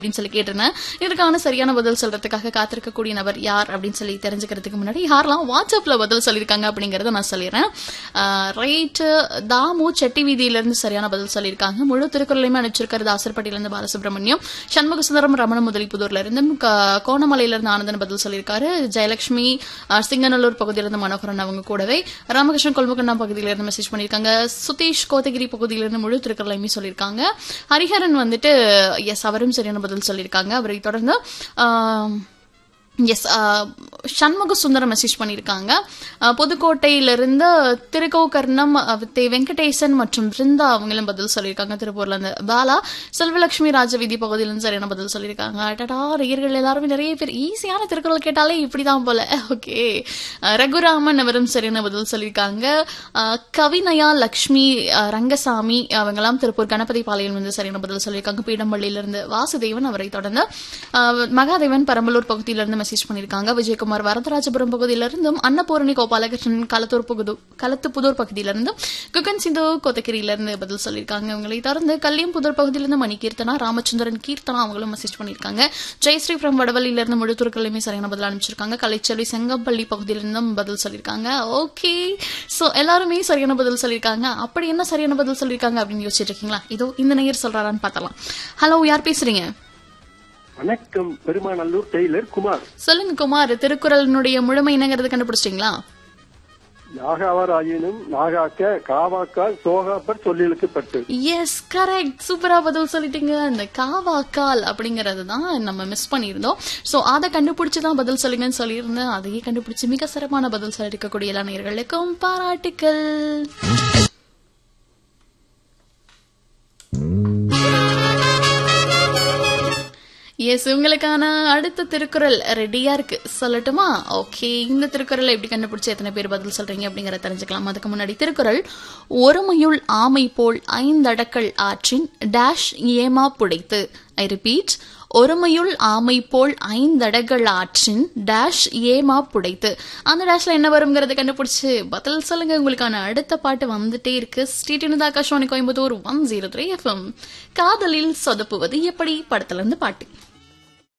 அப்படின்னு சொல்லி கேட்டிருந்தேன் இதற்கான சரியான பதில் சொல்றதுக்காக காத்திருக்கக்கூடிய நபர் யார் அப்படின்னு சொல்லி தெரிஞ்சுக்கிறதுக்கு முன்னாடி யாரெல்லாம் வாட்ஸ்அப்ல பதில் சொல்லியிருக்காங்க அப்படிங்கறத நான் சொல்லிடுறேன் ரைட் தாமு செட்டி வீதியில இருந்து சரியான பதில் சொல்லியிருக்காங்க முழு திருக்குறளையுமே அனுப்பிச்சிருக்கிறது தாசர்பட்டியில இருந்து பாலசுப்ரமணியம் சண்முக சுந்தரம் ரமண முதலிப்புதூர்ல இருந்து க- கோணமலையில இருந்து ஆனந்தன் பதில் சொல்லியிருக்காரு ஜெயலட்சுமி அஹ், சிங்கநல்லூர் பகுதியில இருந்து மனோகரன் அவங்க கூடவே ராமகிருஷ்ணன் கொல்முகண்ணா பகுதியில இருந்து மெசேஜ் பண்ணியிருக்காங்க சுதீஷ் கோத்தகிரி பகுதியில இருந்து முழு திருக்குறளையுமே சொல்லியிருக்காங்க ஹரிஹரன் வந்துட்டு எஸ் அவரும் சரியான பதில் சொல்லியிருக்காங்க அவரை தொடர்ந்து எஸ் சண்முக சுந்தரம் மெசேஜ் பண்ணியிருக்காங்க அஹ், புதுக்கோட்டையிலிருந்து திருக்கோகர்ணம் அஹ், தே வெங்கடேசன் மற்றும் பிருந்தா அவங்களும் பதில் சொல்லியிருக்காங்க திருப்பூர்ல இருந்து பாலா செல்வலட்சுமி ராஜவீதி பகுதியிலிருந்து சரியான பதில் சொல்லியிருக்காங்க அடடா நேயர்கள் எல்லாருமே நிறைய பேர் ஈஸியான திருக்குறள் கேட்டாலே இப்படிதான் போல ஓகே ரகுராமன் அவரும் சரியான பதில் சொல்லியிருக்காங்க அஹ், கவிநயா லக்ஷ்மி அஹ், ரங்கசாமி அவங்கெல்லாம் திருப்பூர் கணபதி பாளையம் வந்து சரியான பதில் சொல்லியிருக்காங்க பீடம்பள்ளியிலிருந்து வாசுதேவன் அவரை தொடர்ந்து அஹ், மகாதேவன் பெரம்பலூர் பகுதியிலிருந்து மெசேஜ் பண்ணியிருக்காங்க விஜயகுமார் வரதராஜபுரம் பகுதியிலிருந்தும் அன்னபூரணி கோபாலகிருஷ்ணன் களத்தூர் பகுது களத்துப்புதூர் பகுதியிலிருந்தும் குகன் சிந்து கோத்தகிரியிலிருந்து பதில் சொல்லியிருக்காங்க இவங்களை தொடர்ந்து கல்லியம்புதூர் பகுதியிலிருந்து மணி கீர்த்தனா ராமச்சந்திரன் கீர்த்தனா அவங்களும் மெசேஜ் பண்ணியிருக்காங்க ஜெயஸ்ரீ ஃப்ரம் வடவள்ளியிலிருந்து முழுத்தூர்களுமே சரியான பதில் அனுப்பிச்சிருக்காங்க கலைச்செல்வி செங்கப்பள்ளி பகுதியிலிருந்தும் பதில் சொல்லியிருக்காங்க ஓகே சோ எல்லாருமே சரியான பதில் சொல்லியிருக்காங்க அப்படி என்ன சரியான பதில் சொல்லியிருக்காங்க அப்படின்னு யோசிச்சுட்டு இருக்கீங்களா இதோ இந்த நேயர் சொல்றாரான்னு பார்த்தலாம் ஹலோ யார் பேசுறீங்க வணக்கம் பெருமாநல்லூர் டெய்லர் குமார் சொல்லுங்க குமார் திருக்குறளினுடைய முழுமை என்னங்கிறது கண்டுபிடிச்சிட்டீங்களா நாகாவர் ஆயினும் நாகாக்க காவாக்கால் சோகாப்பர் சொல்லிலுக்கு பட்டு எஸ் கரெக்ட் சூப்பரா பதில் சொல்லிட்டீங்க இந்த காவாக்கால் அப்படிங்கறது தான் நம்ம மிஸ் பண்ணியிருந்தோம் சோ அதை கண்டுபிடிச்சு தான் பதில் சொல்லுங்கன்னு சொல்லியிருந்தேன் அதையே கண்டுபிடிச்சு மிக சிறப்பான பதில் சொல்லிருக்கக்கூடிய எல்லா நேயர்களுக்கும் பாராட்டுக்கள் எஸ் உங்களுக்கான அடுத்த திருக்குறள் ரெடியா இருக்கு சொல்லட்டுமா ஓகே இந்த திருக்குறளை எப்படி கண்டுபிடிச்சு எத்தனை பேர் பதில் சொல்றீங்க அப்படிங்கறத தெரிஞ்சுக்கலாம் அதுக்கு முன்னாடி திருக்குறள் ஒருமையுள் ஆமை போல் ஐந்தடக்கள் ஆற்றின் டேஷ் ஏமா புடைத்து ஐ ரிப்பீட் ஒருமையுள் ஆமை போல் ஐந்தடகள் ஆற்றின் டேஷ் ஏமா புடைத்து அந்த டேஷ்ல என்ன வருங்கிறத கண்டுபிடிச்சு பதில் சொல்லுங்க உங்களுக்கான அடுத்த பாட்டு வந்துட்டே இருக்கு stay Akashvani Coimbatore one zero three FM காதலில் சொதப்புவது எப்படி படத்துல இருந்து பாட்டு